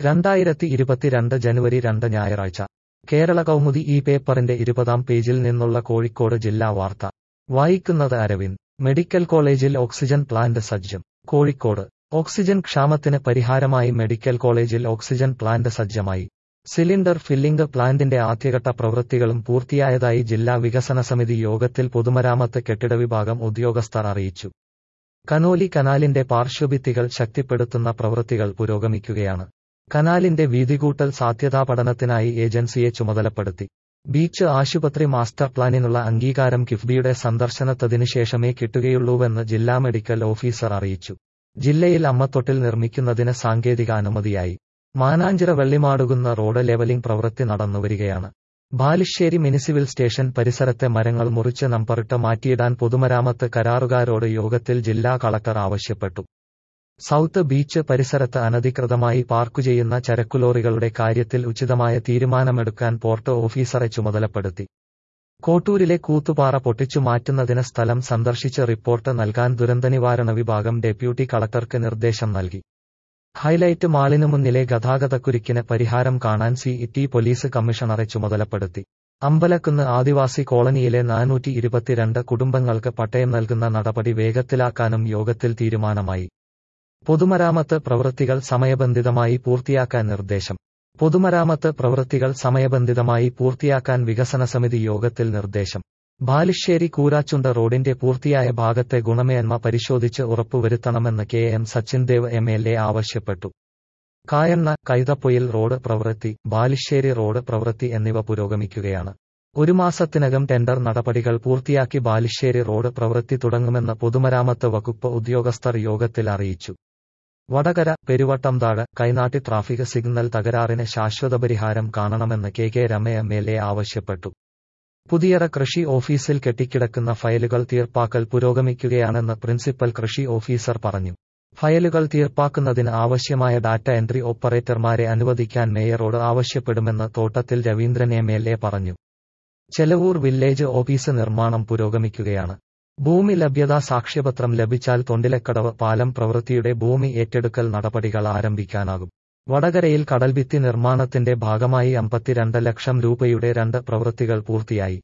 രണ്ടായിരത്തി ഇരുപത്തിരണ്ട് ജനുവരി രണ്ട് ഞായറാഴ്ച കേരള കൗമുദി ഈ പേപ്പറിന്റെ ഇരുപതാം പേജിൽ നിന്നുള്ള കോഴിക്കോട് ജില്ലാ വാർത്ത വായിക്കുന്നത് അരവിന്ദ് മെഡിക്കൽ കോളേജിൽ ഓക്സിജൻ പ്ലാന്റ് സജ്ജം കോഴിക്കോട് ഓക്സിജൻ ക്ഷാമത്തിന് പരിഹാരമായി മെഡിക്കൽ കോളേജിൽ ഓക്സിജൻ പ്ലാന്റ് സജ്ജമായി സിലിണ്ടർ ഫില്ലിംഗ് പ്ലാന്റിന്റെ ആദ്യഘട്ട പ്രവൃത്തികളും പൂർത്തിയായതായി ജില്ലാ വികസന സമിതി യോഗത്തിൽ പൊതുമരാമത്ത് കെട്ടിട വിഭാഗം ഉദ്യോഗസ്ഥർ അറിയിച്ചു കനോലി കനാലിന്റെ പാർശ്വഭിത്തികൾ ശക്തിപ്പെടുത്തുന്ന പ്രവൃത്തികൾ പുരോഗമിക്കുകയാണ് കനാലിന്റെ വീതികൂട്ടൽ സാധ്യതാ പഠനത്തിനായി ഏജൻസിയെ ചുമതലപ്പെടുത്തി ബീച്ച് ആശുപത്രി മാസ്റ്റർ പ്ലാനിനുള്ള അംഗീകാരം കിഫ്ബിയുടെ സന്ദർശനത്തതിനു ശേഷമേ കിട്ടുകയുള്ളൂവെന്ന് ജില്ലാ മെഡിക്കൽ ഓഫീസർ അറിയിച്ചു ജില്ലയിൽ അമ്മത്തൊട്ടിൽ നിർമ്മിക്കുന്നതിന് സാങ്കേതിക അനുമതിയായി മാനാഞ്ചിറ വെള്ളിമാടുകുന്ന റോഡ് ലെവലിംഗ് പ്രവൃത്തി നടന്നുവരികയാണ് ബാലുശ്ശേരി മുനിസിപ്പൽ സ്റ്റേഷൻ പരിസരത്തെ മരങ്ങൾ മുറിച്ച് നമ്പറിട്ട് മാറ്റിയിടാൻ പൊതുമരാമത്ത് കരാറുകാരോട് യോഗത്തിൽ ജില്ലാ കളക്ടർ ആവശ്യപ്പെട്ടു സൗത്ത് ബീച്ച് പരിസരത്ത് അനധികൃതമായി പാർക്കു ചെയ്യുന്ന ചരക്കുലോറികളുടെ കാര്യത്തിൽ ഉചിതമായ തീരുമാനമെടുക്കാൻ പോർട്ട് ഓഫീസറെ ചുമതലപ്പെടുത്തി കോട്ടൂരിലെ കൂത്തുപാറ പൊട്ടിച്ചു മാറ്റുന്നതിന് സ്ഥലം സന്ദർശിച്ച് റിപ്പോർട്ട് നൽകാൻ ദുരന്തനിവാരണ വിഭാഗം ഡെപ്യൂട്ടി കളക്ടർക്ക് നിർദ്ദേശം നൽകി ഹൈലൈറ്റ് മാളിനു മുന്നിലെ ഗതാഗതക്കുരുക്കിന് പരിഹാരം കാണാൻ സി ടി പോലീസ് കമ്മീഷണറെ ചുമതലപ്പെടുത്തി അമ്പലക്കുന്ന് ആദിവാസി കോളനിയിലെ നാനൂറ്റി ഇരുപത്തിരണ്ട് കുടുംബങ്ങൾക്ക് പട്ടയം നൽകുന്ന നടപടി വേഗത്തിലാക്കാനും യോഗത്തിൽ തീരുമാനമായി പൊതുമരാമത്ത് പ്രവൃത്തികൾ സമയബന്ധിതമായി പൂർത്തിയാക്കാൻ നിർദ്ദേശം പൊതുമരാമത്ത് പ്രവൃത്തികൾ സമയബന്ധിതമായി പൂർത്തിയാക്കാൻ വികസന സമിതി യോഗത്തിൽ നിർദ്ദേശം ബാലുശ്ശേരി കൂരാച്ചുണ്ട റോഡിന്റെ പൂർത്തിയായ ഭാഗത്തെ ഗുണമേന്മ പരിശോധിച്ച് ഉറപ്പുവരുത്തണമെന്ന് K M Sachindev M L A ആവശ്യപ്പെട്ടു കായണ്ണ കൈതപ്പൊയിൽ റോഡ് പ്രവൃത്തി ബാലുശ്ശേരി റോഡ് പ്രവൃത്തി എന്നിവ പുരോഗമിക്കുകയാണ് ഒരു മാസത്തിനകം ടെൻഡർ നടപടികൾ പൂർത്തിയാക്കി ബാലുശ്ശേരി റോഡ് പ്രവൃത്തി തുടങ്ങുമെന്ന് പൊതുമരാമത്ത് വകുപ്പ് ഉദ്യോഗസ്ഥർ യോഗത്തിൽ അറിയിച്ചു വടകര പെരുവട്ടംതാഴ് കൈനാട്ടി ട്രാഫിക് സിഗ്നൽ തകരാറിന് ശാശ്വത പരിഹാരം കാണണമെന്ന് K K Rema M L A ആവശ്യപ്പെട്ടു പുതിയറ കൃഷി ഓഫീസിൽ കെട്ടിക്കിടക്കുന്ന ഫയലുകൾ തീർപ്പാക്കൽ പുരോഗമിക്കുകയാണെന്ന് പ്രിൻസിപ്പൽ കൃഷി ഓഫീസർ പറഞ്ഞു ഫയലുകൾ തീർപ്പാക്കുന്നതിന് ആവശ്യമായ ഡാറ്റ എൻട്രി ഓപ്പറേറ്റർമാരെ അനുവദിക്കാൻ മേയറോട് ആവശ്യപ്പെടുമെന്ന് തോട്ടത്തിൽ രവീന്ദ്രൻ എം എൽ എ പറഞ്ഞു ചെലവൂർ വില്ലേജ് ഓഫീസ് നിർമ്മാണം പുരോഗമിക്കുകയാണ് ഭൂമി ലഭ്യതാ സാക്ഷ്യപത്രം ലഭിച്ചാൽ തൊണ്ടിലക്കടവ് പാലം പ്രവൃത്തിയുടെ ഭൂമി ഏറ്റെടുക്കൽ നടപടികൾ ആരംഭിക്കാനാകും വടകരയിൽ കടൽഭിത്തി നിർമ്മാണത്തിന്റെ ഭാഗമായി അമ്പത്തിരണ്ട് ലക്ഷം രൂപയുടെ രണ്ട് പ്രവൃത്തികൾ പൂർത്തിയായി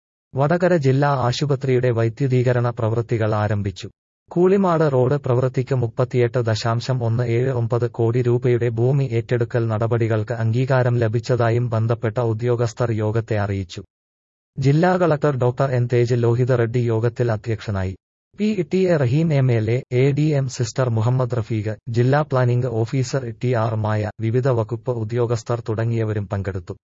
വടകര ജില്ലാ ആശുപത്രിയുടെ വൈദ്യുതീകരണ പ്രവൃത്തികൾ ആരംഭിച്ചു കൂളിമാട് റോഡ് പ്രവൃത്തിക്ക് മുപ്പത്തിയെട്ട് ദശാംശം ഒന്ന് ഏഴ് ഒമ്പത് കോടി രൂപയുടെ ഭൂമി ഏറ്റെടുക്കൽ നടപടികൾക്ക് അംഗീകാരം ലഭിച്ചതായും ബന്ധപ്പെട്ട ഉദ്യോഗസ്ഥർ യോഗത്തെ അറിയിച്ചു ജില്ലാ collector doctor N Tej Lohitha Reddy യോഗത്തിൽ അധ്യക്ഷനായി P T A Rahim M L A A D M sister Muhammad Rafeeq ജില്ലാ planning officer T R Maya വിവിധ വകുപ്പ് ഉദ്യോഗസ്ഥർ തുടങ്ങിയവരും പങ്കെടുത്തു